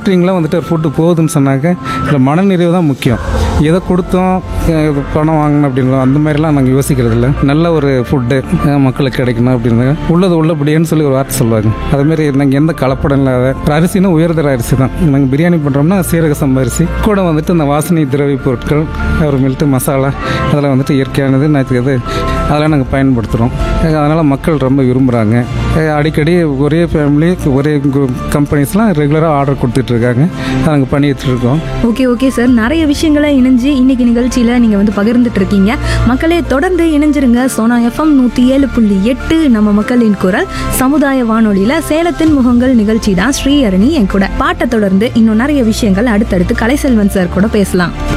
கேட்ரிங்லாம் வந்துட்டு ஒரு ஃபுட்டு போகுதுன்னு சொன்னாக்க இல்லை மனநிறைவு தான் முக்கியம் எதை கொடுத்தோம் அஹ் இது பணம் வாங்கணும் அப்படின்னு அந்த மாதிரிலாம் நாங்கள் யோசிக்கிறது இல்லை நல்ல ஒரு ஃபுட்டு மக்களுக்கு கிடைக்கணும் அப்படின்னு உள்ளது உள்ளபடியேன்னு சொல்லி ஒரு வார்த்தை சொல்லுவாங்க அதுமாரி நாங்கள் எந்த கலப்படம் இல்லாத ஒரு அரிசினா உயர்தர அரிசி தான் நாங்கள் பிரியாணி பண்ணுறோம்னா சீரக சம்பா அரிசி கூட வந்துட்டு இந்த வாசனை திரவிய பொருட்கள் அப்புறமேல்ட்டு மசாலா அதெல்லாம் வந்துட்டு இயற்கையானது நான் இது அதெல்லாம் நாங்கள் பயன்படுத்துகிறோம் அதனால் மக்கள் ரொம்ப விரும்புகிறாங்க அடிக்கடி ஒரே ஃபேமிலி ஒரே கம்பெனிஸ்லாம் ரெகுலராக ஆர்டர் கொடுத்துட்ருக்காங்க நாங்கள் பண்ணிகிட்டு இருக்கோம் ஓகே ஓகே சார் நிறைய விஷயங்களை இணைஞ்சு இன்னைக்கு நிகழ்ச்சியில் நீங்கள் வந்து பகிர்ந்துட்டு இருக்கீங்க மக்களே தொடர்ந்து இணைஞ்சிருங்க சோனா எஃப்எம் நூற்றி ஏழு புள்ளி எட்டு நம்ம மக்களின் குரல் சமுதாய வானொலியில் சேலத்தின் முகங்கள் நிகழ்ச்சி தான் ஸ்ரீஹரணி என் கூட பாட்டை தொடர்ந்து இன்னும் நிறைய விஷயங்கள் அடுத்தடுத்து கலைசெல்வன் சார் கூட பேசலாம்